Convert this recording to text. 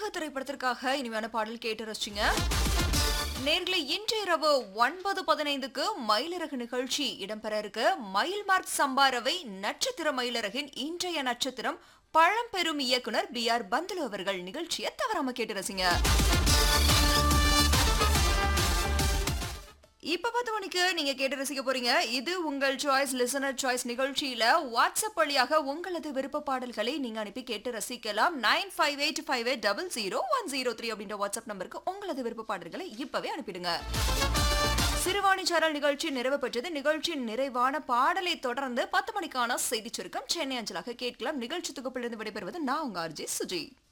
அழகு திரைப்படத்திற்காக இனிமையான பாடல் கேட்டு ரசிச்சிங்க நேர்களை இன்று இரவு ஒன்பது பதினைந்துக்கு மயிலிறகு நிகழ்ச்சி இடம்பெற இருக்கு மயில் மார்க் சம்பாரவை நட்சத்திர மயிலிறகின் இன்றைய நட்சத்திரம் பழம்பெரும் இயக்குனர் பி ஆர் பந்துலு அவர்கள் நிகழ்ச்சியை தவறாம கேட்டு ரசிங்க இப்ப பத்து மணிக்கு நீங்க கேட்டு ரசிக்க போறீங்க இது உங்கள் சாய்ஸ் லிசனர் சாய்ஸ் நிகழ்ச்சியில வாட்ஸ்அப் வழியாக உங்களது விருப்ப பாடல்களை நீங்க அனுப்பி கேட்டு ரசிக்கலாம் nine five eight five eight double zero one zero three அப்படின்ற வாட்ஸ்அப் நம்பருக்கு உங்களது விருப்ப பாடல்களை இப்பவே அனுப்பிடுங்க சிறுவாணி சேனல் நிகழ்ச்சி நிறைவு பெற்றது நிகழ்ச்சியின் நிறைவான பாடலை தொடர்ந்து பத்து மணிக்கான செய்தி சுருக்கம் சென்னை அஞ்சலாக கேட்கலாம் நிகழ்ச்சி தொகுப்பிலிருந்து விடைபெறுவது நான் உங்க ஆர்ஜே சுஜி